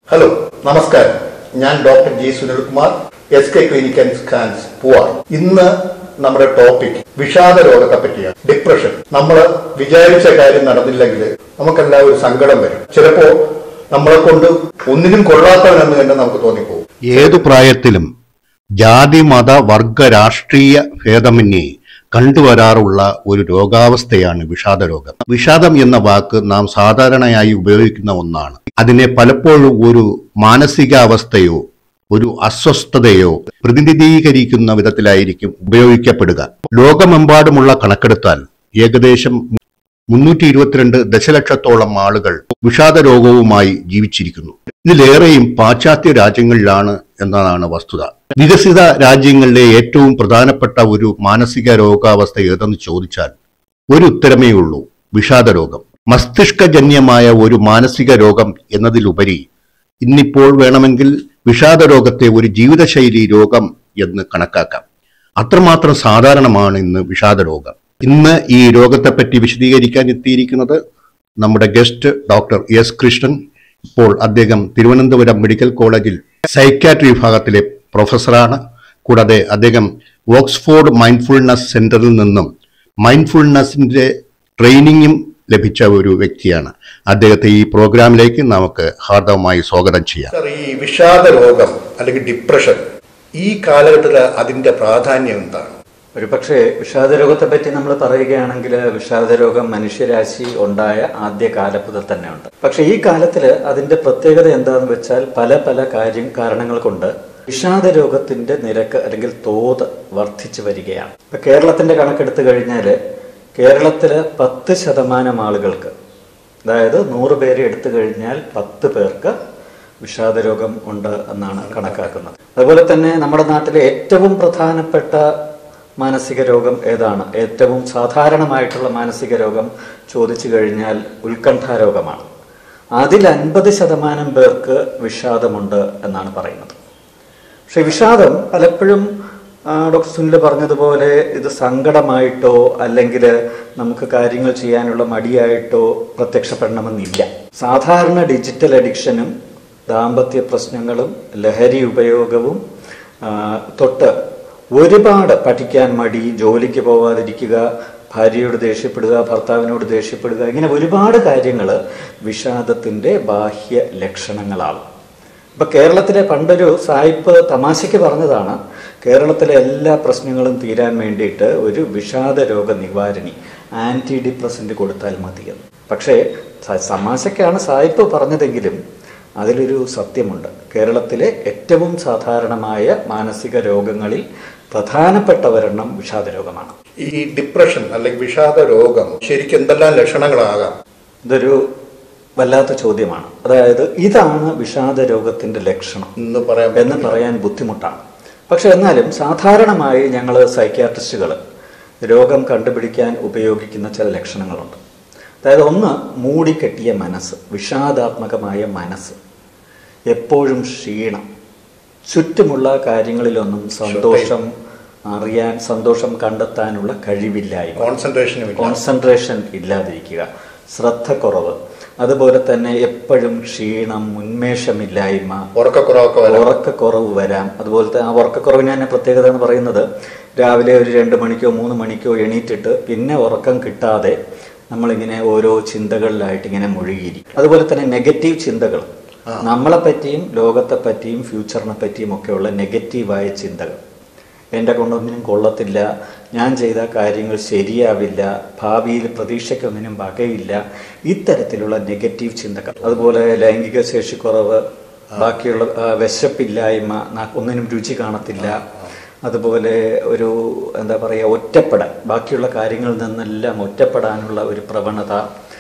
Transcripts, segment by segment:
Hello നമസ്കാരം ഞാൻ doctor G Sunilkumar S K clinic and scans Poovar ഇന്ന് നമ്മുടെ ടോപ്പിക് വിഷാദ രോഗത്തെ പറ്റിയാണ് ഡിപ്രഷൻ നമ്മൾ വിചാരിച്ച കാര്യം നടന്നില്ലെങ്കിൽ നമുക്കെല്ലാം ഒരു സങ്കടം വരും ചിലപ്പോ നമ്മളെ കൊണ്ട് ഒന്നിനും കൊള്ളാത്തവനെന്ന് തന്നെ നമുക്ക് തോന്നിപ്പോകും ഏതു പ്രായത്തിലും ജാതി മത വർഗ രാഷ്ട്രീയ ഭേദമന്യേ കണ്ടുവരാറുള്ള ഒരു രോഗാവസ്ഥയാണ് വിഷാദ രോഗം വിഷാദം എന്ന വാക്ക് നാം സാധാരണയായി ഉപയോഗിക്കുന്ന ഒന്നാണ് അതിനെ പലപ്പോഴും ഒരു മാനസികാവസ്ഥയോ ഒരു അസ്വസ്ഥതയോ പ്രതിനിധീകരിക്കുന്ന വിധത്തിലായിരിക്കും ഉപയോഗിക്കപ്പെടുക ലോകമെമ്പാടുമുള്ള കണക്കെടുത്താൽ ഏകദേശം മുന്നൂറ്റി ഇരുപത്തിരണ്ട് ദശലക്ഷത്തോളം ആളുകൾ വിഷാദ രോഗവുമായി ജീവിച്ചിരിക്കുന്നു ഇതിലേറെയും പാശ്ചാത്യ രാജ്യങ്ങളിലാണ് എന്നതാണ് വസ്തുത വികസിത രാജ്യങ്ങളിലെ ഏറ്റവും പ്രധാനപ്പെട്ട ഒരു മാനസിക രോഗാവസ്ഥ ഏതെന്ന് ചോദിച്ചാൽ ഒരു ഉത്തരമേ ഉള്ളൂ വിഷാദ രോഗം മസ്തിഷ്കജന്യമായ ഒരു മാനസിക രോഗം എന്നതിലുപരി ഇന്നിപ്പോൾ വേണമെങ്കിൽ വിഷാദ രോഗത്തെ ഒരു ജീവിതശൈലി രോഗം എന്ന് കണക്കാക്കാം അത്രമാത്രം സാധാരണമാണ് ഇന്ന് വിഷാദ രോഗം ഇന്ന് ഈ രോഗത്തെപ്പറ്റി വിശദീകരിക്കാൻ എത്തിയിരിക്കുന്നത് നമ്മുടെ ഗസ്റ്റ് ഡോക്ടർ എസ് കൃഷ്ണൻ ഇപ്പോൾ അദ്ദേഹം തിരുവനന്തപുരം മെഡിക്കൽ കോളേജിൽ സൈക്യാട്രി വിഭാഗത്തിലെ പ്രൊഫസറാണ് കൂടാതെ അദ്ദേഹം ഓക്സ്ഫോർഡ് മൈൻഡ്ഫുൾനെസ് സെന്ററിൽ നിന്നും മൈൻഡ്ഫുൾനെസിന്റെ ട്രെയിനിങ്ങും ലഭിച്ച ഒരു വ്യക്തിയാണ് അദ്ദേഹത്തെ ഈ പ്രോഗ്രാമിലേക്ക് നമുക്ക് ഹാർദവമായി സ്വാഗതം ചെയ്യാം സർ ഈ വിഷാദ രോഗം അല്ലെങ്കിൽ ഡിപ്രഷൻ ഈ കാലഘട്ടത്തിൽ അതിന്റെ പ്രാധാന്യം എന്താണ് ഒരു പക്ഷേ വിഷാദരോഗത്തെ പറ്റി നമ്മൾ പറയുകയാണെങ്കിൽ വിഷാദരോഗം മനുഷ്യരാശി ഉണ്ടായ ആദ്യ കാലം മുതൽ തന്നെ ഉണ്ട് പക്ഷെ ഈ കാലത്തിൽ അതിന്റെ പ്രത്യേകത എന്താണെന്ന് വെച്ചാൽ പല പല കാര്യം കാരണങ്ങൾ കൊണ്ട് വിഷാദരോഗത്തിന്റെ നിരക്ക് അല്ലെങ്കിൽ തോത് വർദ്ധിച്ചു വരികയാണ് ഇപ്പൊ കേരളത്തിന്റെ കണക്കെടുത്തു കഴിഞ്ഞാൽ കേരളത്തില് പത്ത് ശതമാനം ആളുകൾക്ക് അതായത് നൂറ് പേരെ എടുത്തു കഴിഞ്ഞാൽ പത്ത് പേർക്ക് വിഷാദരോഗം ഉണ്ട് എന്നാണ് കണക്കാക്കുന്നത് അതുപോലെ തന്നെ നമ്മുടെ നാട്ടിലെ ഏറ്റവും പ്രധാനപ്പെട്ട മാനസിക രോഗം ഏതാണ് ഏറ്റവും സാധാരണമായിട്ടുള്ള മാനസിക രോഗം ചോദിച്ചു കഴിഞ്ഞാൽ ഉത്കണ്ഠ രോഗമാണ് അതിൽ അൻപത് ശതമാനം പേർക്ക് വിഷാദമുണ്ട് എന്നാണ് പറയുന്നത് പക്ഷെ വിഷാദം പലപ്പോഴും ആ, ഡോക്ടർ സുനിൽ പറഞ്ഞതുപോലെ ഇത് സങ്കടമായിട്ടോ അല്ലെങ്കിൽ നമുക്ക് കാര്യങ്ങൾ ചെയ്യാനുള്ള മടിയായിട്ടോ പ്രത്യക്ഷപ്പെടണമെന്നില്ല സാധാരണ ഡിജിറ്റൽ അഡിക്ഷനും ദാമ്പത്യ പ്രശ്നങ്ങളും ലഹരി ഉപയോഗവും ആ, തൊട്ട് ഒരുപാട് പഠിക്കാൻ മടി ജോലിക്ക് പോകാതിരിക്കുക ഭാര്യയോട് ദേഷ്യപ്പെടുക ഭർത്താവിനോട് ദേഷ്യപ്പെടുക ഇങ്ങനെ ഒരുപാട് കാര്യങ്ങൾ വിഷാദത്തിൻ്റെ ബാഹ്യ ലക്ഷണങ്ങളാവും ഇപ്പൊ കേരളത്തിലെ പണ്ടൊരു സായിപ്പ് തമാശയ്ക്ക് പറഞ്ഞതാണ് കേരളത്തിലെ എല്ലാ പ്രശ്നങ്ങളും തീരാൻ വേണ്ടിയിട്ട് ഒരു വിഷാദ രോഗ നിവാരണി ആന്റി ഡിപ്രസന്റ് കൊടുത്താൽ മതിയെന്ന് പക്ഷേ സ- തമാശയ്ക്കാണ് സായിപ്പ് പറഞ്ഞതെങ്കിലും അതിലൊരു സത്യമുണ്ട് കേരളത്തിലെ ഏറ്റവും സാധാരണമായ മാനസിക രോഗങ്ങളിൽ പ്രധാനപ്പെട്ട ഒരെണ്ണം വിഷാദ രോഗമാണ് ഈ ഡിപ്രഷൻ അല്ലെങ്കിൽ വിഷാദ രോഗം ശരിക്കും എന്തെല്ലാം ലക്ഷണങ്ങളാകാം ഇതൊരു വല്ലാത്ത ചോദ്യമാണ് അതായത് ഇതാണ് വിഷാദ രോഗത്തിന്റെ ലക്ഷണം എന്ന് പറയാൻ എന്ന് പറയാൻ ബുദ്ധിമുട്ടാണ് പക്ഷെ എന്നാലും സാധാരണമായി ഞങ്ങൾ സൈക്യാട്രിസ്റ്റുകൾ രോഗം കണ്ടുപിടിക്കാൻ ഉപയോഗിക്കുന്ന ചില ലക്ഷണങ്ങളുണ്ട് അതായത് ഒന്ന് മൂടിക്കെട്ടിയ മനസ്സ് വിഷാദാത്മകമായ മനസ്സ് എപ്പോഴും ക്ഷീണം ചുറ്റുമുള്ള കാര്യങ്ങളിലൊന്നും സന്തോഷം അറിയാൻ സന്തോഷം കണ്ടെത്താനുള്ള കഴിവില്ലായ്മ കോൺസെൻട്രേഷനും ഇല്ല കോൺസെൻട്രേഷൻ ഇല്ലാതിരിക്കുക ശ്രദ്ധക്കുറവ് അതുപോലെ തന്നെ എപ്പോഴും ക്ഷീണം ഉന്മേഷമില്ലായ്മ ഉറക്കക്കുറവൊക്കെ വരാം ഉറക്കക്കുറവ് വരാം അതുപോലത്തെ ആ ഉറക്കക്കുറവിന് തന്നെ പ്രത്യേകത എന്ന് പറയുന്നത് രാവിലെ ഒരു രണ്ട് മണിക്കോ മൂന്ന് മണിക്കോ എണീറ്റിട്ട് പിന്നെ ഉറക്കം കിട്ടാതെ നമ്മളിങ്ങനെ ഓരോ ചിന്തകളിലായിട്ട് ഇങ്ങനെ മുഴുകിയിരിക്കും അതുപോലെ തന്നെ നെഗറ്റീവ് ചിന്തകൾ നമ്മളെ പറ്റിയും ലോകത്തെ പറ്റിയും ഫ്യൂച്ചറിനെ പറ്റിയും ഒക്കെയുള്ള നെഗറ്റീവായ ചിന്തകൾ എൻ്റെ കൊണ്ടൊന്നിനും കൊള്ളത്തില്ല ഞാൻ ചെയ്ത കാര്യങ്ങൾ ശരിയാവില്ല ഭാവിയിൽ പ്രതീക്ഷയ്ക്കൊന്നിനും വകയില്ല ഇത്തരത്തിലുള്ള നെഗറ്റീവ് ചിന്തകൾ അതുപോലെ ലൈംഗിക ശേഷിക്കുറവ് ബാക്കിയുള്ള ആ, വിശപ്പില്ലായ്മ നാ- ഒന്നിനും രുചി കാണത്തില്ല അതുപോലെ ഒരു എന്താ പറയുക ഒറ്റപ്പെടൽ ബാക്കിയുള്ള കാര്യങ്ങളിൽ നിന്നെല്ലാം ഒറ്റപ്പെടാനുള്ള ഒരു പ്രവണത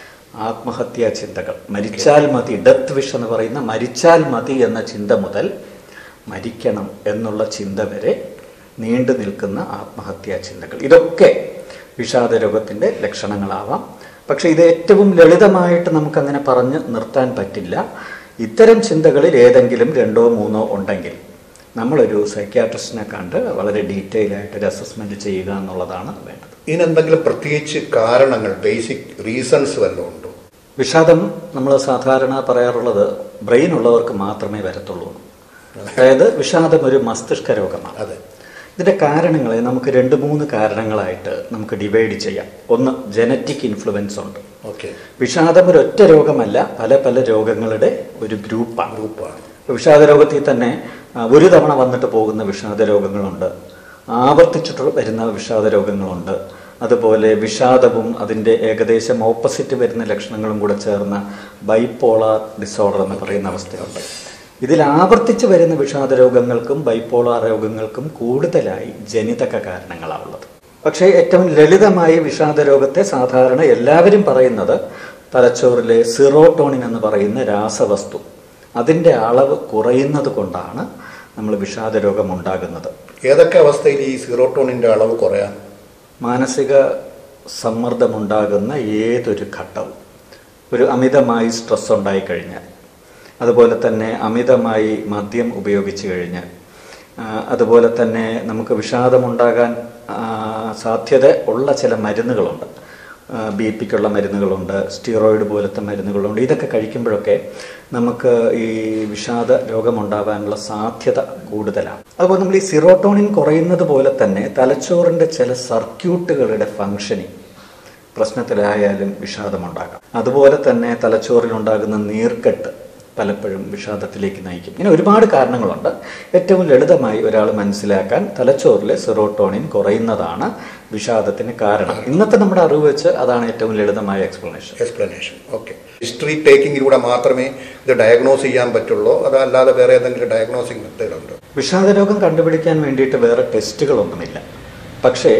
ആത്മഹത്യാ ചിന്തകൾ മരിച്ചാൽ മതി ഡെത്ത് വിഷ് എന്ന് പറയുന്ന മരിച്ചാൽ മതി എന്ന ചിന്ത മുതൽ മരിക്കണം എന്നുള്ള ചിന്ത വരെ നീണ്ടു നിൽക്കുന്ന ആത്മഹത്യാ ചിന്തകൾ ഇതൊക്കെ വിഷാദ രോഗത്തിൻ്റെ ലക്ഷണങ്ങളാവാം പക്ഷെ ഇത് ഏറ്റവും ലളിതമായിട്ട് നമുക്കങ്ങനെ പറഞ്ഞ് നിർത്താൻ പറ്റില്ല ഇത്തരം ചിന്തകളിൽ ഏതെങ്കിലും രണ്ടോ മൂന്നോ ഉണ്ടെങ്കിൽ നമ്മളൊരു സൈക്യാട്രിസ്റ്റിനെ കണ്ട് വളരെ ഡീറ്റെയിൽ ആയിട്ട് ഒരു അസസ്മെന്റ് ചെയ്യുക എന്നുള്ളതാണ് വേണ്ടത് ഇതിനെന്തെങ്കിലും പ്രത്യേകിച്ച് കാരണങ്ങൾ ബേസിക് റീസൺസ് വല്ലതും ഉണ്ടോ വിഷാദം നമ്മൾ സാധാരണ പറയാറുള്ളത് ബ്രെയിൻ ഉള്ളവർക്ക് മാത്രമേ വരത്തുള്ളൂ അതായത് വിഷാദം ഒരു മസ്തിഷ്ക രോഗമാണ് അതെ ഇതിന്റെ കാരണങ്ങളെ നമുക്ക് രണ്ട് മൂന്ന് കാരണങ്ങളായിട്ട് നമുക്ക് ഡിവൈഡ് ചെയ്യാം ഒന്ന് ജനറ്റിക് ഇൻഫ്ലുവൻസ് ഉണ്ട് ഓക്കെ വിഷാദം ഒരു ഒറ്റ രോഗമല്ല പല പല രോഗങ്ങളുടെ ഒരു ഗ്രൂപ്പാണ് ഗ്രൂപ്പാണ് വിഷാദ രോഗത്തിൽ തന്നെ ആ, ഒരു തവണ വന്നിട്ട് പോകുന്ന വിഷാദ രോഗങ്ങളുണ്ട് ആവർത്തിച്ചിട്ട് വരുന്ന വിഷാദ രോഗങ്ങളുണ്ട് അതുപോലെ വിഷാദവും അതിൻ്റെ ഏകദേശം ഓപ്പോസിറ്റ് വരുന്ന ലക്ഷണങ്ങളും കൂടെ ചേർന്ന ബൈപ്പോളാർ ഡിസോർഡർ എന്ന് പറയുന്ന അവസ്ഥയുണ്ട് ഇതിൽ ആവർത്തിച്ച് വരുന്ന വിഷാദ രോഗങ്ങൾക്കും ബൈപ്പോളാർ രോഗങ്ങൾക്കും കൂടുതലായി ജനിതക കാരണങ്ങളാണുള്ളത് പക്ഷേ ഏറ്റവും ലളിതമായി വിഷാദ രോഗത്തെ സാധാരണ എല്ലാവരും പറയുന്നത് തലച്ചോറിലെ സിറോട്ടോണിൻ എന്ന് പറയുന്ന രാസവസ്തു അതിൻ്റെ അളവ് കുറയുന്നത് കൊണ്ടാണ് നമ്മൾ വിഷാദ രോഗം ഉണ്ടാകുന്നത് ഏതൊക്കെ അവസ്ഥയിൽ ഈ സീറോട്ടോണിന്റെ അളവ് കുറയാൻ മാനസിക സമ്മർദ്ദമുണ്ടാകുന്ന ഏതൊരു ഘട്ടവും ഒരു അമിതമായി സ്ട്രെസ് ഉണ്ടായിക്കഴിഞ്ഞാൽ അതുപോലെ തന്നെ അമിതമായി മദ്യം ഉപയോഗിച്ച് കഴിഞ്ഞാൽ ആ, അതുപോലെ തന്നെ നമുക്ക് വിഷാദമുണ്ടാകാൻ ആ, സാധ്യത ഉള്ള ചില മരുന്നുകളുണ്ട് ബി പിക്കുള്ള മരുന്നുകളുണ്ട് സ്റ്റിറോയിഡ് പോലത്തെ മരുന്നുകളുണ്ട് ഇതൊക്കെ കഴിക്കുമ്പോഴൊക്കെ നമുക്ക് ഈ വിഷാദ രോഗമുണ്ടാകാനുള്ള സാധ്യത കൂടുതലാണ് അതുപോലെ നമ്മൾ ഈ സിറോട്ടോണിൻ കുറയുന്നത് പോലെ തന്നെ തലച്ചോറിൻ്റെ ചില സർക്യൂട്ടുകളുടെ ഫങ്ഷനിങ് പ്രശ്നത്തിലായാലും വിഷാദമുണ്ടാകാം അതുപോലെ തന്നെ തലച്ചോറിലുണ്ടാകുന്ന നീർക്കെട്ട് പലപ്പോഴും വിഷാദത്തിലേക്ക് നയിക്കും ഇങ്ങനെ ഒരുപാട് കാരണങ്ങളുണ്ട് ഏറ്റവും ലളിതമായി ഒരാൾ മനസ്സിലാക്കാൻ തലച്ചോറിലെ സെറോട്ടോണിൻ കുറയുന്നതാണ് വിഷാദത്തിന് കാരണം ഇന്നത്തെ നമ്മുടെ അറിവ് വെച്ച് അതാണ് ഏറ്റവും ലളിതമായ എക്സ്പ്ലനേഷൻ എക്സ്പ്ലനേഷൻ ഓക്കെ ഹിസ്റ്ററി ടേക്കിങ്ങിലൂടെ മാത്രമേ ഇത് ഡയഗ്നോസ് ചെയ്യാൻ പറ്റുള്ളൂ അതല്ലാതെ വേറെ ഏതെങ്കിലും ഡയഗ്നോസിങ് മെത്തേഡ് ഉണ്ടോ വിഷാദരോഗം കണ്ടുപിടിക്കാൻ വേണ്ടിയിട്ട് വേറെ ടെസ്റ്റുകളൊന്നുമില്ല പക്ഷേ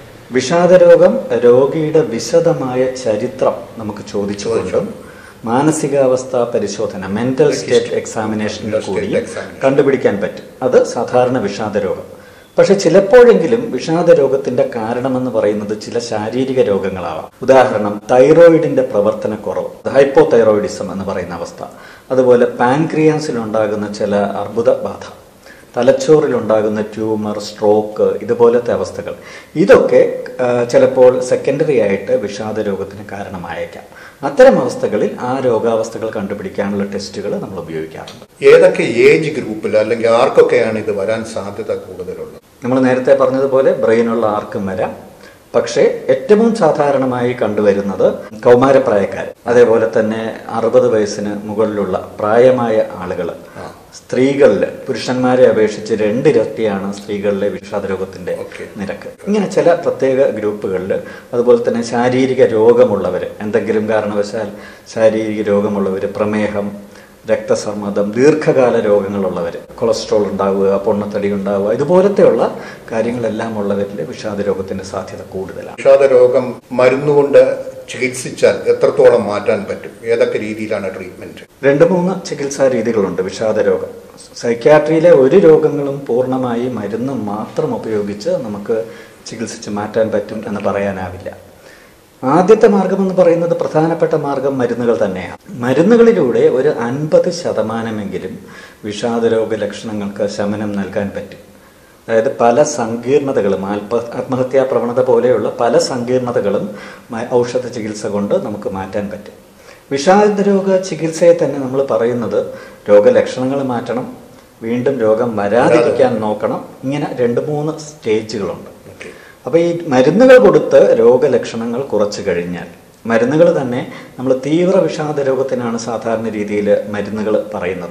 വിഷാദരോഗം രോഗിയുടെ വിശദമായ ചരിത്രം നമുക്ക് ചോദിച്ചുകൊണ്ടും മാനസികാവസ്ഥ പരിശോധന മെന്റൽ സ്റ്റേറ്റ് എക്സാമിനേഷനിൽ Mental state കൂടി examination. കണ്ടുപിടിക്കാൻ പറ്റും അത് സാധാരണ വിഷാദരോഗം പക്ഷെ ചിലപ്പോഴെങ്കിലും വിഷാദ രോഗത്തിന്റെ കാരണമെന്ന് പറയുന്നത് ചില ശാരീരിക രോഗങ്ങളാവാം ഉദാഹരണം തൈറോയിഡിന്റെ പ്രവർത്തനക്കുറവ് ഹൈപ്പോ തൈറോയിഡിസം എന്ന് പറയുന്ന അവസ്ഥ അതുപോലെ പാൻക്രിയാസിൽ ഉണ്ടാകുന്ന ചില അർബുദ ബാധ തലച്ചോറിലുണ്ടാകുന്ന ട്യൂമർ സ്ട്രോക്ക് ഇതുപോലത്തെ അവസ്ഥകൾ ഇതൊക്കെ ആ, ചിലപ്പോൾ സെക്കൻഡറി ആയിട്ട് വിഷാദ രോഗത്തിന് കാരണമായേക്കാം അത്തരം അവസ്ഥകളിൽ ആ രോഗാവസ്ഥകൾ കണ്ടുപിടിക്കാനുള്ള ടെസ്റ്റുകൾ നമ്മൾ ഉപയോഗിക്കാറുണ്ട് ഏതൊക്കെ ഏജ് ഗ്രൂപ്പിൽ അല്ലെങ്കിൽ ആർക്കൊക്കെയാണ് ഇത് വരാൻ സാധ്യത കൂടുതലുള്ളത് നമ്മൾ നേരത്തെ പറഞ്ഞതുപോലെ ബ്രെയിനുള്ള ആർക്കും വരാം പക്ഷേ ഏറ്റവും സാധാരണമായി കണ്ടുവരുന്നത് കൗമാരപ്രായക്കാർ അതേപോലെ തന്നെ അറുപത് വയസ്സിന് മുകളിലുള്ള പ്രായമായ ആളുകൾ സ്ത്രീകളിൽ പുരുഷന്മാരെ അപേക്ഷിച്ച് രണ്ടിരട്ടിയാണ് സ്ത്രീകളിലെ വിഷാദരോഗത്തിന്റെ Okay. നിരക്ക് ഇങ്ങനെ ചില പ്രത്യേക ഗ്രൂപ്പുകളിൽ അതുപോലെ തന്നെ ശാരീരിക രോഗമുള്ളവർ എന്തെങ്കിലും കാരണവശാൽ ശാരീരിക രോഗമുള്ളവർ പ്രമേഹം രക്തസമ്മർദ്ദം ദീർഘകാല രോഗങ്ങളുള്ളവർ കൊളസ്ട്രോൾ ഉണ്ടാവുക പൊണ്ണത്തടി ഉണ്ടാവുക ഇതുപോലത്തെയുള്ള കാര്യങ്ങളെല്ലാം ഉള്ളവരിൽ വിഷാദ രോഗത്തിന്റെ സാധ്യത കൂടുതലാണ് വിഷാദ രോഗം മരുന്നുകൊണ്ട് ചികിത്സിച്ചാൽ എത്രത്തോളം മാറ്റാൻ പറ്റും ഏതൊക്കെ രീതിയിലാണ് ട്രീറ്റ്മെന്റ് രണ്ട് മൂന്ന് ചികിത്സാ രീതികളുണ്ട് വിഷാദ രോഗം സൈക്യാട്രിയിലെ ഒരു രോഗങ്ങളും പൂർണ്ണമായി മരുന്ന് മാത്രം ഉപയോഗിച്ച് നമുക്ക് ചികിത്സിച്ച് മാറ്റാൻ പറ്റും എന്ന് പറയാനാവില്ല ആദ്യത്തെ മാർഗം എന്ന് പറയുന്നത് പ്രധാനപ്പെട്ട മാർഗം മരുന്നുകൾ തന്നെയാണ് മരുന്നുകളിലൂടെ ഒരു അൻപത് ശതമാനമെങ്കിലും വിഷാദരോഗ ലക്ഷണങ്ങൾക്ക് ശമനം നൽകാൻ പറ്റും അതായത് പല സങ്കീർണതകളും ആത്മ ആത്മഹത്യാ പ്രവണത പോലെയുള്ള പല സങ്കീർണതകളും മ- ഔഷധ ചികിത്സ കൊണ്ട് നമുക്ക് മാറ്റാൻ പറ്റും വിഷാദരോഗ ചികിത്സയെ തന്നെ നമ്മൾ പറയുന്നത് രോഗലക്ഷണങ്ങൾ മാറ്റണം വീണ്ടും രോഗം വരാതിരിക്കാൻ നോക്കണം ഇങ്ങനെ രണ്ട് മൂന്ന് സ്റ്റേജുകളുണ്ട് ഓക്കെ അപ്പോൾ ഈ മരുന്നുകൾ കൊടുത്ത് രോഗലക്ഷണങ്ങൾ കുറച്ചു കഴിഞ്ഞാൽ മരുന്നുകൾ തന്നെ നമ്മൾ തീവ്ര വിഷാദ രോഗത്തിനാണ് സാധാരണ രീതിയിൽ മരുന്നുകൾ പറയുന്നത്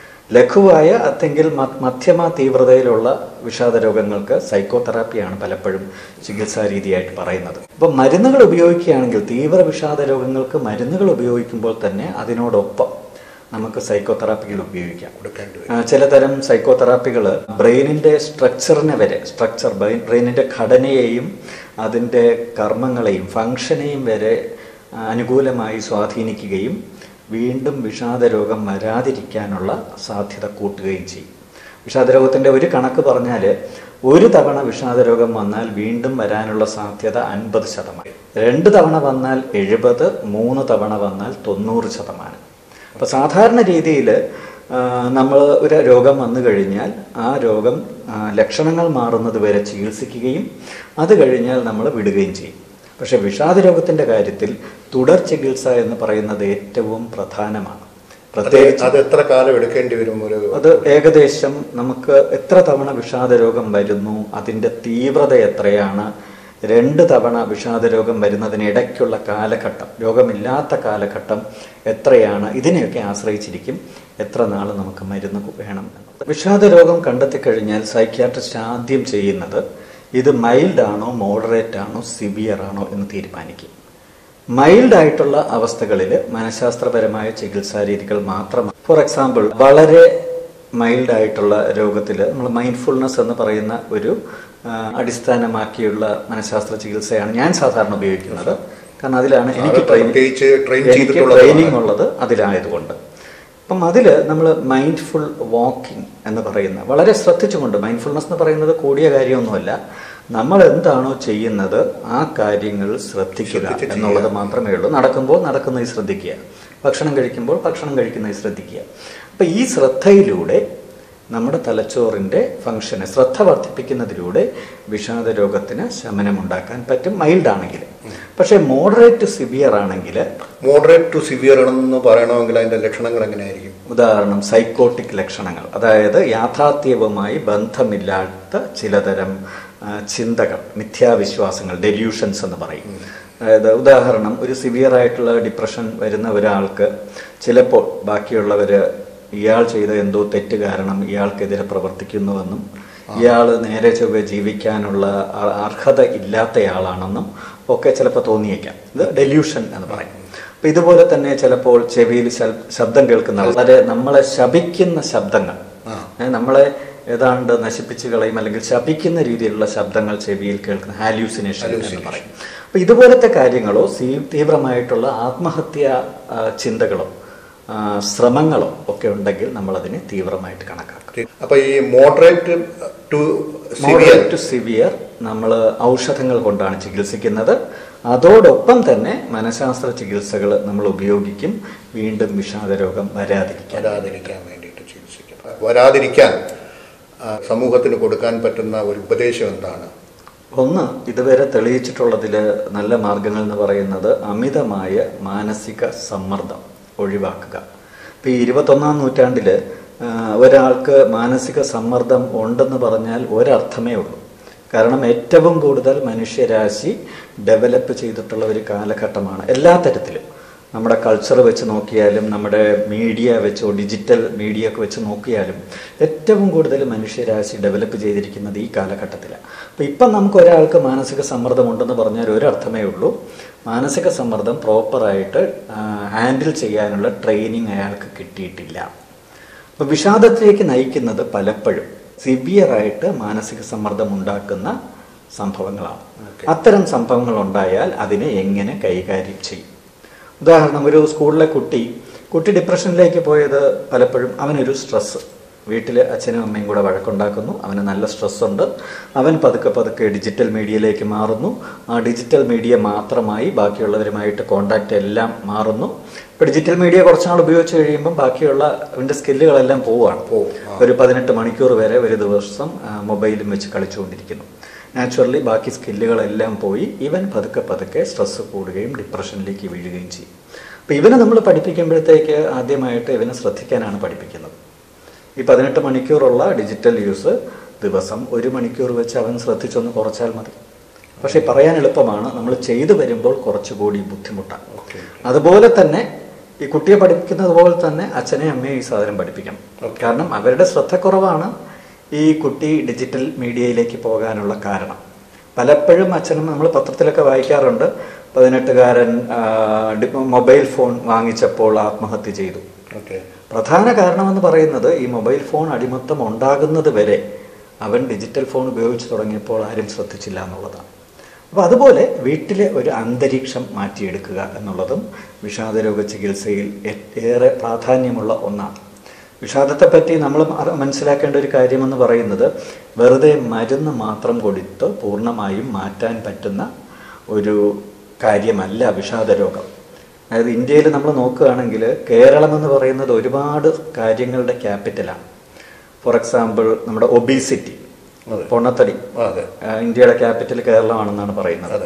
ലഘുവായ അത്തെങ്കിൽ മ- മധ്യമ തീവ്രതയിലുള്ള വിഷാദ രോഗങ്ങൾക്ക് സൈക്കോതെറാപ്പിയാണ് പലപ്പോഴും ചികിത്സാ രീതിയായിട്ട് പറയുന്നത് അപ്പം മരുന്നുകൾ ഉപയോഗിക്കുകയാണെങ്കിൽ തീവ്ര വിഷാദ രോഗങ്ങൾക്ക് മരുന്നുകൾ ഉപയോഗിക്കുമ്പോൾ തന്നെ അതിനോടൊപ്പം നമുക്ക് സൈക്കോതെറാപ്പികൾ ഉപയോഗിക്കാം കൊടുക്കേണ്ടി വരും ആ, ചിലതരം സൈക്കോതെറാപ്പികൾ ബ്രെയിനിന്റെ സ്ട്രക്ചറിനെ വരെ സ്ട്രക്ചർ ബ്രെയിനിന്റെ ഘടനയെയും അതിൻ്റെ കർമ്മങ്ങളെയും ഫങ്ഷനെയും വരെ ആ, അനുകൂലമായി സ്വാധീനിക്കുകയും വീണ്ടും വിഷാദ രോഗം വരാതിരിക്കാനുള്ള സാധ്യത കൂട്ടുകയും ചെയ്യും വിഷാദരോഗത്തിൻ്റെ ഒരു കണക്ക് പറഞ്ഞാൽ ഒരു തവണ വിഷാദരോഗം വന്നാൽ വീണ്ടും വരാനുള്ള സാധ്യത അൻപത് ശതമാനം രണ്ട് തവണ വന്നാൽ എഴുപത് മൂന്ന് തവണ വന്നാൽ തൊണ്ണൂറ് ശതമാനം അപ്പോൾ സാധാരണ രീതിയിൽ നമ്മൾ ഒരു രോഗം വന്നു കഴിഞ്ഞാൽ ആ രോഗം ആ, ലക്ഷണങ്ങൾ മാറുന്നത് വരെ ചികിത്സിക്കുകയും അത് കഴിഞ്ഞാൽ നമ്മൾ വിടുകയും ചെയ്യും പക്ഷേ വിഷാദ രോഗത്തിൻ്റെ കാര്യത്തിൽ തുടർ ചികിത്സ എന്ന് പറയുന്നത് ഏറ്റവും പ്രധാനമാണ് അത് പ്രത്യേകിച്ച് അത് എത്ര കാലം എടുക്കേണ്ടി വരും ഒരു അത് ഏകദേശം നമുക്ക് എത്ര തവണ വിഷാദ രോഗം വരുന്നു അതിന്റെ തീവ്രത എത്രയാണ് രണ്ട് തവണ വിഷാദ രോഗം വരുന്നതിനിടയ്ക്കുള്ള കാലഘട്ടം രോഗമില്ലാത്ത കാലഘട്ടം എത്രയാണ് ഇതിനെയൊക്കെ ആശ്രയിച്ചിരിക്കും എത്ര നാൾ നമുക്ക് മരുന്ന് വേണം എന്നുള്ളത് വിഷാദ രോഗം കണ്ടെത്തി കഴിഞ്ഞാൽ സൈക്യാട്രിസ്റ്റ് ആദ്യം ചെയ്യുന്നത് ഇത് മൈൽഡ് ആണോ മോഡറേറ്റ് ആണോ സിവിയർ ആണോ എന്ന് തീരുമാനിക്കും മൈൽഡ് ആയിട്ടുള്ള അവസ്ഥകളിൽ മനഃശാസ്ത്രപരമായ ചികിത്സാ രീതികൾ മാത്രമാണ് ഫോർ എക്സാമ്പിൾ വളരെ മൈൽഡ് ആയിട്ടുള്ള രോഗത്തിൽ നമ്മൾ മൈൻഡ്ഫുൾനെസ് എന്ന് പറയുന്ന ഒരു ആ, അടിസ്ഥാനമാക്കിയുള്ള മനഃശാസ്ത്ര ചികിത്സയാണ് ഞാൻ സാധാരണ ഉപയോഗിക്കുന്നത് കാരണം അതിലാണ് എനിക്ക് അത് പ്രത്യേകിച്ച് train എനിക്ക് ചെയ്തിട്ടുള്ളതാണ്. ട്രെയിനിങ് ഉള്ളത് അതിലായതുകൊണ്ട് അപ്പം അതിൽ നമ്മൾ മൈൻഡ്ഫുൾ വാക്കിംഗ് എന്ന് പറയുന്ന വളരെ ശ്രദ്ധിച്ചുകൊണ്ട് മൈൻഡ്ഫുൾനെസ് എന്ന് പറയുന്നത് കൂടിയ കാര്യമൊന്നുമല്ല നമ്മൾ എന്താണോ ചെയ്യുന്നത് ആ കാര്യങ്ങൾ ശ്രദ്ധിക്കുക ശ്രദ്ധിച്ച് ചെയ്യുക. എന്നുള്ളത് മാത്രമേ ഉള്ളൂ നടക്കുമ്പോൾ നടക്കുന്നത് ശ്രദ്ധിക്കുക ഭക്ഷണം കഴിക്കുമ്പോൾ ഭക്ഷണം കഴിക്കുന്നത് ശ്രദ്ധിക്കുക അപ്പം ഈ ശ്രദ്ധയിലൂടെ നമ്മുടെ തലച്ചോറിന്റെ ഫംഗ്ഷനെ ശ്രദ്ധ വർദ്ധിപ്പിക്കുന്നതിലൂടെ വിഷാദ രോഗത്തിന് ശമനമുണ്ടാക്കാൻ പറ്റും മൈൽഡ് ആണെങ്കിൽ പക്ഷേ മോഡറേറ്റ് സിവിയർ ആണെങ്കിൽ മോഡറേറ്റ് ടു സിവിയർ ആണെന്ന് പറയണമെങ്കിൽ അതിന്റെ ലക്ഷണങ്ങൾ എങ്ങനെയായിരിക്കും ഉദാഹരണം സൈക്കോട്ടിക് ലക്ഷണങ്ങൾ അതായത് യാഥാർത്ഥ്യവുമായി ബന്ധമില്ലാത്ത ചിലതരം ആ, ചിന്തകൾ മിഥ്യാവിശ്വാസങ്ങൾ ഡെല്യൂഷൻസ് എന്ന് പറയും അതായത് ഉദാഹരണം ഒരു സിവിയർ ആയിട്ടുള്ള ഡിപ്രഷൻ വരുന്ന ഒരാൾക്ക് ചിലപ്പോൾ ബാക്കിയുള്ളവര് ഇയാൾ ചെയ്ത എന്തോ തെറ്റ് കാരണം ഇയാൾക്കെതിരെ പ്രവർത്തിക്കുന്നുവെന്നും ഇയാൾ നേരെ ചൊവ്വെ ജീവിക്കാനുള്ള അ- അർഹത ഇല്ലാത്തയാളാണെന്നും ഒക്കെ ചിലപ്പോൾ തോന്നിയേക്കാം ഇത് ഡെല്യൂഷൻ എന്ന് പറയും അപ്പൊ ഇതുപോലെ തന്നെ ചിലപ്പോൾ ചെവിയിൽ ശൽ- ശബ്ദം കേൾക്കുന്ന വളരെ നമ്മളെ ശപിക്കുന്ന ശബ്ദങ്ങൾ ഏ, നമ്മളെ ഏതാണ്ട് നശിപ്പിച്ച് കളയും അല്ലെങ്കിൽ ശപിക്കുന്ന രീതിയിലുള്ള ശബ്ദങ്ങൾ ചെവിയിൽ കേൾക്കുന്ന ഹാല്യൂസിനേഷൻ എന്ന് പറയും അപ്പൊ ഇതുപോലത്തെ കാര്യങ്ങളോ സീ- തീവ്രമായിട്ടുള്ള ആത്മഹത്യ ആ, ചിന്തകളോ ആ, ശ്രമങ്ങളോ ഒക്കെ ഉണ്ടെങ്കിൽ നമ്മൾ അതിനെ തീവ്രമായിട്ട് കണക്കാക്കും അപ്പൊ ഈ moderate to severe moderate to severe നമ്മൾ ഔഷധങ്ങൾ കൊണ്ടാണ് ചികിത്സിക്കുന്നത് അതോടൊപ്പം തന്നെ മനഃശാസ്ത്ര ചികിത്സകൾ നമ്മൾ ഉപയോഗിക്കും വീണ്ടും വിഷാദ രോഗം വരാതിരിക്കാൻ വരാതിരിക്കാൻ വേണ്ടിയിട്ട് ചികിത്സിക്കണം വരാതിരിക്കാൻ ആ, സമൂഹത്തിന് കൊടുക്കാൻ പറ്റുന്ന ഒരു ഉപദേശം എന്താണ് ഒന്ന് ഇതുവരെ തെളിയിച്ചിട്ടുള്ളതിൽ നല്ല മാർഗങ്ങൾ എന്ന് പറയുന്നത് അമിതമായ മാനസിക സമ്മർദ്ദം ഒഴിവാക്കുക ഇപ്പം ഈ ഇരുപത്തൊന്നാം നൂറ്റാണ്ടിൽ ഒരാൾക്ക് മാനസിക സമ്മർദ്ദം ഉണ്ടെന്ന് പറഞ്ഞാൽ ഒരർത്ഥമേ ഉള്ളൂ കാരണം ഏറ്റവും കൂടുതൽ മനുഷ്യരാശി ഡെവലപ്പ് ചെയ്തിട്ടുള്ള ഒരു കാലഘട്ടമാണ് എല്ലാ തരത്തിലും നമ്മുടെ കൾച്ചർ വെച്ച് നോക്കിയാലും നമ്മുടെ മീഡിയ വെച്ചോ ഡിജിറ്റൽ മീഡിയ ഒക്കെ വെച്ച് നോക്കിയാലും ഏറ്റവും കൂടുതൽ മനുഷ്യരാശി ഡെവലപ്പ് ചെയ്തിരിക്കുന്നത് ഈ കാലഘട്ടത്തിലാണ് അപ്പോൾ ഇപ്പം നമുക്ക് ഒരാൾക്ക് മാനസിക സമ്മർദ്ദം ഉണ്ടെന്ന് പറഞ്ഞാൽ ഒരർത്ഥമേ ഉള്ളൂ മാനസിക സമ്മർദ്ദം പ്രോപ്പറായിട്ട് ഹാൻഡിൽ ചെയ്യാനുള്ള ട്രെയിനിങ് അയാൾക്ക് കിട്ടിയിട്ടില്ല അപ്പോൾ വിഷാദത്തിലേക്ക് നയിക്കുന്നത് പലപ്പോഴും സിവിയറായിട്ട് മാനസിക സമ്മർദ്ദം ഉണ്ടാക്കുന്ന സംഭവങ്ങളാണ് അത്തരം സംഭവങ്ങൾ ഉണ്ടായാൽ അതിനെ എങ്ങനെ കൈകാര്യം ചെയ്യും ഉദാഹരണം ഒരു സ്കൂളിലെ കുട്ടി കുട്ടി ഡിപ്രഷനിലേക്ക് പോയത് പലപ്പോഴും അവനൊരു സ്ട്രെസ് വീട്ടിൽ അച്ഛനും അമ്മയും കൂടെ വഴക്കുണ്ടാക്കുന്നു അവന് നല്ല സ്ട്രെസ് ഉണ്ട് അവൻ പതുക്കെ പതുക്കെ ഡിജിറ്റൽ മീഡിയയിലേക്ക് മാറുന്നു ആ ഡിജിറ്റൽ മീഡിയ മാത്രമായി ബാക്കിയുള്ളവരുമായിട്ട് കോണ്ടാക്റ്റ് എല്ലാം മാറുന്നു ഇപ്പൊ ഡിജിറ്റൽ മീഡിയ കുറച്ചാൾ ഉപയോഗിച്ച് കഴിയുമ്പോൾ ബാക്കിയുള്ള അവന്റെ സ്കില്ലുകളെല്ലാം പോവുകയാണ് പോവും. ഒരു പതിനെട്ട് മണിക്കൂർ വരെ ഒരു ദിവസം ആ, മൊബൈലും വെച്ച് കളിച്ചുകൊണ്ടിരിക്കുന്നു നാച്ചുറലി ബാക്കി സ്കില്ലുകളെല്ലാം പോയി ഇവൻ പതുക്കെ പതുക്കെ സ്ട്രെസ് കൂടുകയും ഡിപ്രഷനിലേക്ക് വീഴുകയും ചെയ്യും അപ്പോൾ ഇവനെ നമ്മൾ പഠിപ്പിക്കുമ്പോഴത്തേക്ക് ആദ്യമായിട്ട് ഇവനെ ശ്രദ്ധിക്കാനാണ് പഠിപ്പിക്കുന്നത് ഈ പതിനെട്ട് മണിക്കൂറുള്ള ഡിജിറ്റൽ യൂസ് ദിവസം ഒരു മണിക്കൂർ വെച്ച് അവൻ ശ്രദ്ധിച്ചൊന്ന് കുറച്ചാൽ മതി പക്ഷേ പറയാൻ എളുപ്പമാണ് നമ്മൾ ചെയ്തു വരുമ്പോൾ കുറച്ചുകൂടി ബുദ്ധിമുട്ടാണ് അതുപോലെ തന്നെ ഈ കുട്ടിയെ പഠിപ്പിക്കുന്നത് പോലെ തന്നെ അച്ഛനെ അമ്മയെ ഈ സാധനം പഠിപ്പിക്കണം കാരണം അവരുടെ ശ്രദ്ധക്കുറവാണ് ഈ കുട്ടി ഡിജിറ്റൽ മീഡിയയിലേക്ക് പോകാനുള്ള കാരണം പലപ്പോഴും അച്ഛനും നമ്മൾ പത്രത്തിലൊക്കെ വായിക്കാറുണ്ട് പതിനെട്ടുകാരൻ ആ, ഡി- മൊബൈൽ ഫോൺ വാങ്ങിച്ചപ്പോൾ ആത്മഹത്യ ചെയ്തു ഓക്കെ പ്രധാന കാരണമെന്ന് പറയുന്നത് ഈ മൊബൈൽ ഫോൺ അടിമത്തം ഉണ്ടാകുന്നത് വരെ അവൻ ഡിജിറ്റൽ ഫോൺ ഉപയോഗിച്ച് തുടങ്ങിയപ്പോൾ ആരും ശ്രദ്ധിച്ചില്ല എന്നുള്ളതാണ് അപ്പോൾ അതുപോലെ വീട്ടിലെ ഒരു അന്തരീക്ഷം മാറ്റിയെടുക്കുക എന്നുള്ളതും വിഷാദരോഗ ചികിത്സയിൽ ഏ- ഏറെ പ്രാധാന്യമുള്ള ഒന്നാണ് വിഷാദത്തെപ്പറ്റി നമ്മൾ അറ- മനസ്സിലാക്കേണ്ട ഒരു കാര്യമെന്ന് പറയുന്നത് വെറുതെ മരുന്ന് മാത്രം കൊടുത്ത് പൂർണ്ണമായും മാറ്റാൻ പറ്റുന്ന ഒരു കാര്യമല്ല വിഷാദരോഗം അതായത് ഇന്ത്യയിൽ നമ്മൾ നോക്കുകയാണെങ്കിൽ കേരളം എന്ന് പറയുന്നത് ഒരുപാട് കാര്യങ്ങളുടെ ക്യാപിറ്റലാണ് ഫോർ എക്സാമ്പിൾ നമ്മുടെ ഒബീസിറ്റി അതെ. പൊണ്ണത്തടി അതെ ആ, ഇന്ത്യയുടെ ക്യാപിറ്റൽ കേരളമാണെന്നാണ് പറയുന്നത് അതെ.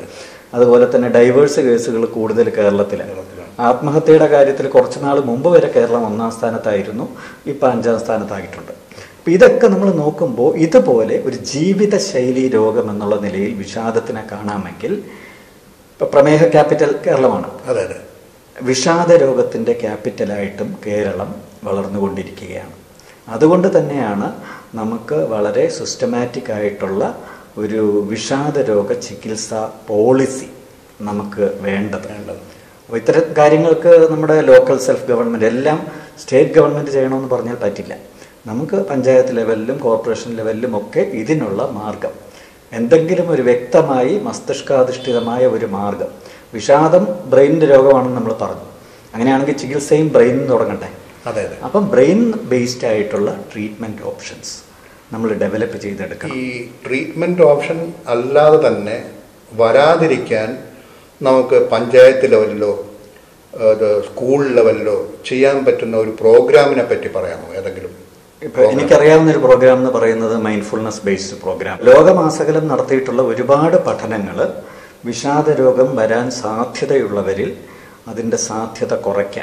അതുപോലെ തന്നെ ഡൈവേഴ്സ് കേസുകൾ കൂടുതൽ കേരളത്തിലാണ് ആത്മഹത്യയുടെ കാര്യത്തിൽ കുറച്ച് നാൾ മുമ്പ് വരെ കേരളം ഒന്നാം സ്ഥാനത്തായിരുന്നു ഇപ്പം അഞ്ചാം സ്ഥാനത്തായിട്ടുണ്ട് അപ്പം ഇതൊക്കെ നമ്മൾ നോക്കുമ്പോൾ ഇതുപോലെ ഒരു ജീവിതശൈലി രോഗം എന്നുള്ള നിലയിൽ വിഷാദത്തിനെ കാണാമെങ്കിൽ ഇപ്പം പ്രമേഹ ക്യാപിറ്റൽ കേരളമാണ് അതെ അതെ വിഷാദ രോഗത്തിൻ്റെ ക്യാപിറ്റലായിട്ടും കേരളം വളർന്നുകൊണ്ടിരിക്കുകയാണ് അതുകൊണ്ട് തന്നെയാണ് നമുക്ക് വളരെ സിസ്റ്റമാറ്റിക് ആയിട്ടുള്ള ഒരു വിഷാദ രോഗ ചികിത്സാ പോളിസി നമുക്ക് വേണ്ടത് വേണ്ടത്. അപ്പോൾ ഇത്തരം കാര്യങ്ങൾക്ക് നമ്മുടെ ലോക്കൽ സെൽഫ് ഗവൺമെൻറ് എല്ലാം സ്റ്റേറ്റ് ഗവൺമെൻറ് ചെയ്യണമെന്ന് പറഞ്ഞാൽ പറ്റില്ല നമുക്ക് പഞ്ചായത്ത് ലെവലിലും കോർപ്പറേഷൻ ലെവലിലും ഒക്കെ ഇതിനുള്ള മാർഗം എന്തെങ്കിലും ഒരു വ്യക്തമായി മസ്തിഷ്കാധിഷ്ഠിതമായ ഒരു മാർഗം വിഷാദം ബ്രെയിനിൻ്റെ രോഗമാണെന്ന് നമ്മൾ പറഞ്ഞു അങ്ങനെയാണെങ്കിൽ ചികിത്സയും ബ്രെയിനിൽ നിന്ന് തുടങ്ങട്ടെ അതെ അതെ അപ്പം ബ്രെയിൻ ബേസ്ഡ് ആയിട്ടുള്ള ട്രീറ്റ്മെൻറ്റ് ഓപ്ഷൻസ് നമ്മൾ ഡെവലപ്പ് ചെയ്തെടുക്കണം ഈ ട്രീറ്റ്മെന്റ് ഓപ്ഷൻ അല്ലാതെ തന്നെ വരാതിരിക്കാൻ നമുക്ക് പഞ്ചായത്ത് ലെവലിലോ അത് സ്കൂൾ ലെവലിലോ ചെയ്യാൻ പറ്റുന്ന ഒരു പ്രോഗ്രാമിനെ പറ്റി പറയാമോ ഏതെങ്കിലും ഇപ്പൊ എനിക്കറിയാവുന്ന ഒരു പ്രോഗ്രാം എന്ന് പറയുന്നത് മൈൻഡ്ഫുൾനെസ് ബേസ്ഡ് പ്രോഗ്രാം ലോകമാസകലം നടത്തിയിട്ടുള്ള ഒരുപാട് പഠനങ്ങൾ വിഷാദ രോഗം വരാൻ സാധ്യതയുള്ളവരിൽ അതിൻ്റെ സാധ്യത കുറയ്ക്കാൻ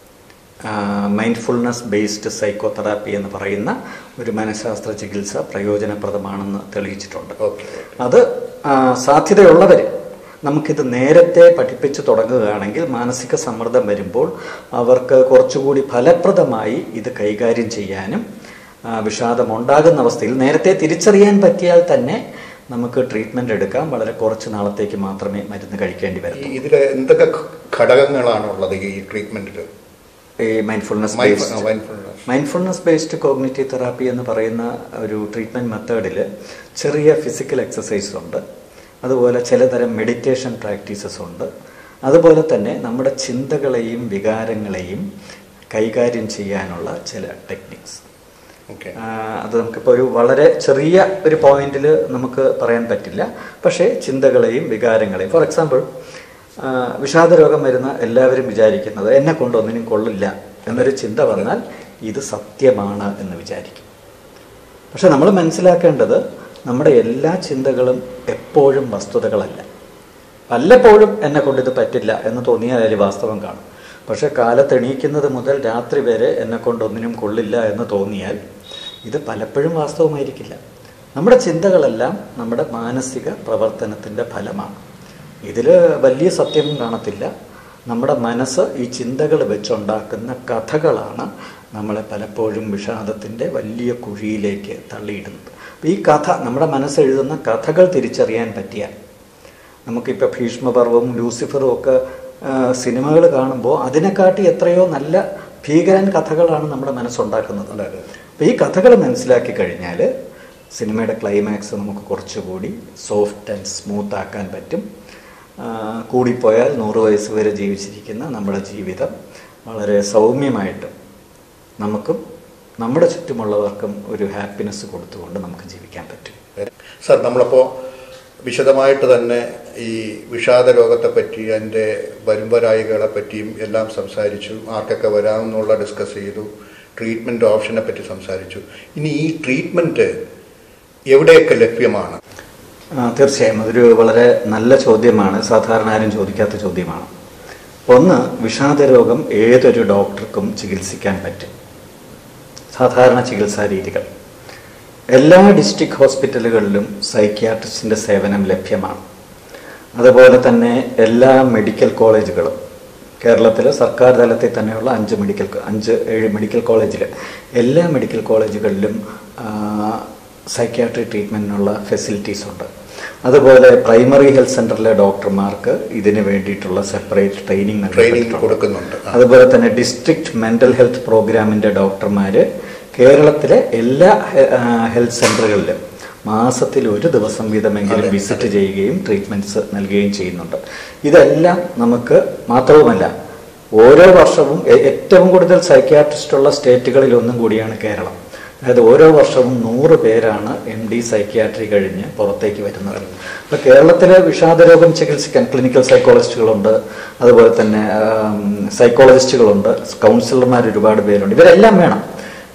മൈൻഡ്ഫുൾനെസ് ബേസ്ഡ് സൈക്കോതെറാപ്പി എന്ന് പറയുന്ന ഒരു മനഃശാസ്ത്ര ചികിത്സ പ്രയോജനപ്രദമാണെന്ന് തെളിയിച്ചിട്ടുണ്ട് ഓക്കെ അത് ആ, സാധ്യതയുള്ളവർ നമുക്കിത് നേരത്തെ പഠിപ്പിച്ചു തുടങ്ങുകയാണെങ്കിൽ മാനസിക സമ്മർദ്ദം വരുമ്പോൾ അവർക്ക് കുറച്ചുകൂടി ഫലപ്രദമായി ഇത് കൈകാര്യം ചെയ്യാനും ആ, വിഷാദം ഉണ്ടാകുന്ന അവസ്ഥയിൽ നേരത്തെ തിരിച്ചറിയാൻ പറ്റിയാൽ തന്നെ നമുക്ക് ട്രീറ്റ്മെന്റ് എടുക്കാം വളരെ കുറച്ച് നാളത്തേക്ക് മാത്രമേ മരുന്ന് കഴിക്കേണ്ടി വരൂ ഇതിൽ എന്തൊക്കെ ഘടകങ്ങളാണുള്ളത് ഈ ട്രീറ്റ്മെന്റിൽ ഈ mindfulness based mindfulness mindfulness based cognitive therapy എന്ന് പറയുന്ന ഒരു ട്രീറ്റ്മെൻറ്റ് മെത്തേഡിൽ ചെറിയ ഫിസിക്കൽ എക്സസൈസ് ഉണ്ട് അതുപോലെ ചിലതരം മെഡിറ്റേഷൻ പ്രാക്ടീസസ് ഉണ്ട് അതുപോലെ തന്നെ നമ്മുടെ ചിന്തകളെയും വികാരങ്ങളെയും കൈകാര്യം ചെയ്യാനുള്ള ചില ടെക്നിക്സ് ഓക്കെ അത് നമുക്കിപ്പോൾ ഒരു വളരെ ചെറിയ ഒരു പോയിന്റിൽ നമുക്ക് പറയാൻ പറ്റില്ല പക്ഷേ ചിന്തകളെയും വികാരങ്ങളെയും ഫോർ എക്സാമ്പിൾ വിഷാദ രോഗം വരുന്ന എല്ലാവരും വിചാരിക്കുന്നത് എന്നെ കൊണ്ട് ഒന്നിനും കൊള്ളില്ല എന്നൊരു ചിന്ത വന്നാൽ ഇത് സത്യമാണ് എന്ന് വിചാരിക്കും പക്ഷെ നമ്മൾ മനസ്സിലാക്കേണ്ടത് നമ്മുടെ എല്ലാ ചിന്തകളും എപ്പോഴും വസ്തുതകളല്ല വല്ലപ്പോഴും എന്നെ കൊണ്ട് ഇത് പറ്റില്ല എന്ന് തോന്നിയാൽ അതിൽ വാസ്തവം കാണും പക്ഷെ കാലത്ത് എണീക്കുന്നത് മുതൽ രാത്രി വരെ എന്നെ കൊണ്ട് ഒന്നിനും കൊള്ളില്ല എന്ന് തോന്നിയാൽ ഇത് പലപ്പോഴും വാസ്തവമായിരിക്കില്ല നമ്മുടെ ചിന്തകളെല്ലാം നമ്മുടെ മാനസിക പ്രവർത്തനത്തിൻ്റെ ഫലമാണ് ഇതിൽ വലിയ സത്യം കാണത്തില്ല നമ്മുടെ മനസ്സ് ഈ ചിന്തകൾ വെച്ചുണ്ടാക്കുന്ന കഥകളാണ് നമ്മളെ പലപ്പോഴും വിഷാദത്തിൻ്റെ വലിയ കുഴിയിലേക്ക് തള്ളിയിടുന്നത് അപ്പോൾ ഈ കഥ നമ്മുടെ മനസ്സ് എഴുതുന്ന കഥകൾ തിരിച്ചറിയാൻ പറ്റിയാൽ നമുക്കിപ്പോൾ ഭീഷ്മപർവവും ലൂസിഫറും ഒക്കെ സിനിമകൾ കാണുമ്പോൾ അതിനെക്കാട്ടി എത്രയോ നല്ല ഭീകരൻ കഥകളാണ് നമ്മുടെ മനസ്സുണ്ടാക്കുന്നത് അതെ, അതെ. അപ്പോൾ ഈ കഥകൾ മനസ്സിലാക്കി കഴിഞ്ഞാൽ സിനിമയുടെ ക്ലൈമാക്സ് നമുക്ക് കുറച്ചുകൂടി സോഫ്റ്റ് ആൻഡ് സ്മൂത്ത് ആക്കാൻ പറ്റും ആ, കൂടിപ്പോയാൽ നൂറ് വയസ്സ് വരെ ജീവിച്ചിരിക്കുന്ന നമ്മുടെ ജീവിതം വളരെ സൗമ്യമായിട്ട് നമുക്കും നമ്മുടെ ചുറ്റുമുള്ളവർക്കും ഒരു ഹാപ്പിനെസ് കൊടുത്തുകൊണ്ട് നമുക്ക് ജീവിക്കാൻ പറ്റും സർ നമ്മളപ്പോൾ വിശദമായിട്ട് തന്നെ ഈ വിഷാദ രോഗത്തെ പറ്റി അതിൻ്റെ വരുംവരായികളെ പറ്റിയും എല്ലാം സംസാരിച്ചു ആർക്കൊക്കെ വരാമെന്നുള്ള ഡിസ്കസ് ചെയ്തു ട്രീറ്റ്മെൻറ്റ് ഓപ്ഷനെ പറ്റി സംസാരിച്ചു ഇനി ഈ ട്രീറ്റ്മെൻറ്റ് എവിടെയൊക്കെ ലഭ്യമാണ് ആ, തീർച്ചയായും അതൊരു വളരെ നല്ല ചോദ്യമാണ് സാധാരണ ആരും ചോദിക്കാത്ത ചോദ്യമാണ് ഒന്ന് വിഷാദ രോഗം ഏതൊരു ഡോക്ടർക്കും ചികിത്സിക്കാൻ പറ്റും സാധാരണ ചികിത്സാ രീതികൾ എല്ലാ ഡിസ്ട്രിക്ട് ഹോസ്പിറ്റലുകളിലും സൈക്യാട്രിസ്റ്റിൻ്റെ സേവനം ലഭ്യമാണ് അതുപോലെ തന്നെ എല്ലാ മെഡിക്കൽ കോളേജുകളും കേരളത്തിൽ സർക്കാർ തലത്തിൽ തന്നെയുള്ള അഞ്ച് മെഡിക്കൽ അഞ്ച് ഏഴ് മെഡിക്കൽ കോളേജിൽ എല്ലാ മെഡിക്കൽ കോളേജുകളിലും സൈക്യാട്രി ട്രീറ്റ്മെൻറ്റിനുള്ള ഫെസിലിറ്റീസ് ഉണ്ട് അതുപോലെ പ്രൈമറി ഹെൽത്ത് സെൻ്ററിലെ ഡോക്ടർമാർക്ക് ഇതിന് വേണ്ടിയിട്ടുള്ള സെപ്പറേറ്റ് ട്രെയിനിങ് ട്രെയിനിങ് കൊടുക്കുന്നുണ്ട് ആ. അതുപോലെ തന്നെ ഡിസ്ട്രിക്ട് മെന്റൽ ഹെൽത്ത് പ്രോഗ്രാമിന്റെ ഡോക്ടർമാര് കേരളത്തിലെ എല്ലാ ഹെ- ആ, ഹെൽത്ത് സെന്ററുകളിലും മാസത്തിൽ ഒരു ദിവസം വീതമെങ്കിലും അതെ, വിസിറ്റ് ചെയ്യുകയും ട്രീറ്റ്മെന്റ്സ് നൽകുകയും ചെയ്യുന്നുണ്ട് ഇതെല്ലാം നമുക്ക് മാത്രവുമല്ല ഓരോ വർഷവും എ- ഏറ്റവും കൂടുതൽ സൈക്യാട്രിസ്റ്റ് ഉള്ള സ്റ്റേറ്റുകളിൽ ഒന്നും കൂടിയാണ് കേരളം അതായത് ഓരോ വർഷവും നൂറ് പേരാണ് എം ഡി സൈക്യാട്രി കഴിഞ്ഞ് പുറത്തേക്ക് വരുന്നത് അപ്പോൾ കേരളത്തിലെ വിഷാദരോഗം ചികിത്സിക്കാൻ ക്ലിനിക്കൽ സൈക്കോളജിസ്റ്റുകളുണ്ട് അതുപോലെ തന്നെ ആം, സൈക്കോളജിസ്റ്റുകളുണ്ട് കൗൺസിലർമാർ ഒരുപാട് പേരുണ്ട് ഇവരെല്ലാം വേണം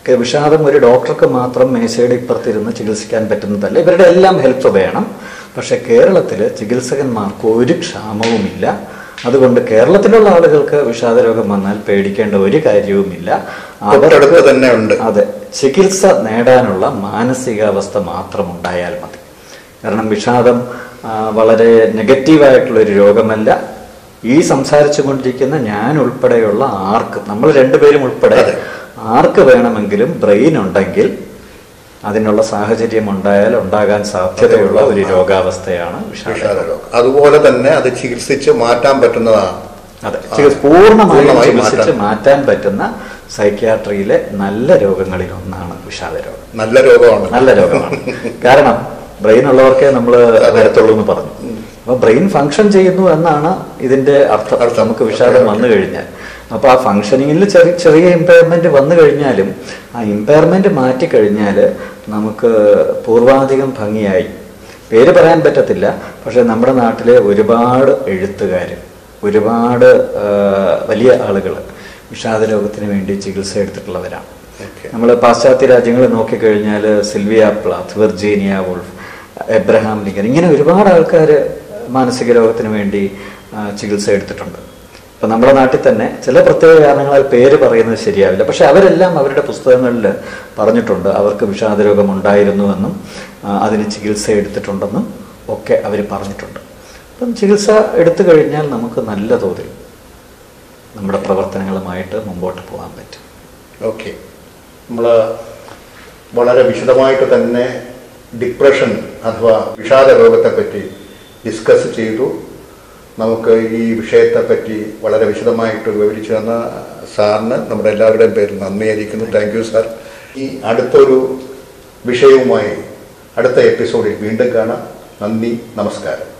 ഒക്കെ വിഷാദം ഒരു ഡോക്ടർക്ക് മാത്രം മേശയുടെ ഇപ്പുറത്തിരുന്ന് ചികിത്സിക്കാൻ പറ്റുന്നതല്ല ഇവരുടെ എല്ലാം ഹെൽപ്പ് വേണം പക്ഷെ കേരളത്തിൽ ചികിത്സകന്മാർക്ക് ഒരു ക്ഷാമവുമില്ല അതുകൊണ്ട് കേരളത്തിലുള്ള ആളുകൾക്ക് വിഷാദരോഗം വന്നാൽ പേടിക്കേണ്ട ഒരു കാര്യവുമില്ല തൊട്ടടുത്ത് തന്നെ ഉണ്ട്. അതെ ചികിത്സ നേടാനുള്ള മാനസികാവസ്ഥ മാത്രം ഉണ്ടായാൽ മതി കാരണം വിഷാദം ആ, വളരെ നെഗറ്റീവായിട്ടുള്ള ഒരു രോഗമല്ല ഈ സംസാരിച്ചു കൊണ്ടിരിക്കുന്ന ഞാൻ ഉൾപ്പെടെയുള്ള ആർക്കും നമ്മൾ രണ്ടുപേരും ഉൾപ്പെടെ ആർക്ക് വേണമെങ്കിലും ബ്രെയിൻ ഉണ്ടെങ്കിൽ അതിനുള്ള സാഹചര്യം ഉണ്ടായാൽ ഉണ്ടാകാൻ സാധ്യതയുള്ള ഒരു രോഗാവസ്ഥയാണ് വിഷാദം വിഷാദരോഗം അതുപോലെ തന്നെ അത് ചികിത്സിച്ച് മാറ്റാൻ പറ്റുന്നതാണ് അതെ ചികിത്സ പൂർണ്ണമായും പൂർണ്ണമായും ചികിത്സിച്ച് മാറ്റാൻ. മാറ്റാൻ പറ്റുന്ന സൈക്യാട്രിയിലെ നല്ല രോഗങ്ങളിൽ ഒന്നാണ് വിഷാദരോഗം നല്ല രോഗമാണ് നല്ല രോഗമാണ് കാരണം ബ്രെയിൻ ഉള്ളവർക്കേ നമ്മൾ വരത്തുള്ളൂ എന്ന് പറഞ്ഞു അപ്പൊ ബ്രെയിൻ ഫങ്ഷൻ ചെയ്യുന്നു എന്നാണ് ഇതിന്റെ അർത്ഥം അർത്ഥം. നമുക്ക് വിഷാദം വന്നു കഴിഞ്ഞാൽ അപ്പൊ ആ ഫങ്ഷനിങ്ങിൽ ചെറിയ ചെറിയ ഇമ്പയർമെന്റ് വന്നു കഴിഞ്ഞാലും ആ ഇമ്പയർമെന്റ് മാറ്റി കഴിഞ്ഞാൽ നമുക്ക് പൂർവാധികം ഭംഗിയായി പേര് പറയാൻ പറ്റത്തില്ല പക്ഷെ നമ്മുടെ നാട്ടിലെ ഒരുപാട് എഴുത്തുകാർ ഒരുപാട് ആ, വലിയ ആളുകൾ വിഷാദ രോഗത്തിന് വേണ്ടി ചികിത്സ എടുത്തിട്ടുള്ളവരാണ് ഓക്കെ നമ്മൾ പാശ്ചാത്യ രാജ്യങ്ങൾ നോക്കിക്കഴിഞ്ഞാൽ Sylvia Plath Virginia Woolf Abraham Lincoln ഇങ്ങനെ ഒരുപാട് ആൾക്കാർ മാനസിക രോഗത്തിന് വേണ്ടി ആ, ചികിത്സ എടുത്തിട്ടുണ്ട് ഇപ്പം നമ്മുടെ നാട്ടിൽ തന്നെ ചില പ്രത്യേക കാരണങ്ങളാൽ പേര് പറയുന്നത് ശരിയാവില്ല പക്ഷെ അവരെല്ലാം അവരുടെ പുസ്തകങ്ങളിൽ പറഞ്ഞിട്ടുണ്ട് അവർക്ക് വിഷാദരോഗം ഉണ്ടായിരുന്നുവെന്നും ആ, അതിന് ചികിത്സ എടുത്തിട്ടുണ്ടെന്നും ഒക്കെ അവർ പറഞ്ഞിട്ടുണ്ട് അപ്പം ചികിത്സ എടുത്തു കഴിഞ്ഞാൽ നമുക്ക് നല്ല തോതിൽ നമ്മുടെ പ്രവർത്തനങ്ങളുമായിട്ട് മുമ്പോട്ട് പോകാൻ പറ്റും ഓക്കെ നമ്മൾ വളരെ വിശദമായിട്ട് തന്നെ ഡിപ്രഷൻ അഥവാ വിഷാദ രോഗത്തെ പറ്റി ഡിസ്കസ് ചെയ്തു നമുക്ക് ഈ വിഷയത്തെ പറ്റി വളരെ വിശദമായിട്ട് വിവരിച്ചു തന്ന സാറിന് നമ്മുടെ എല്ലാവരുടെയും പേരിൽ നന്ദി അറിയിക്കുന്നു താങ്ക് യു സാർ ഈ അടുത്തൊരു വിഷയവുമായി അടുത്ത എപ്പിസോഡിൽ വീണ്ടും കാണാം നന്ദി നമസ്കാരം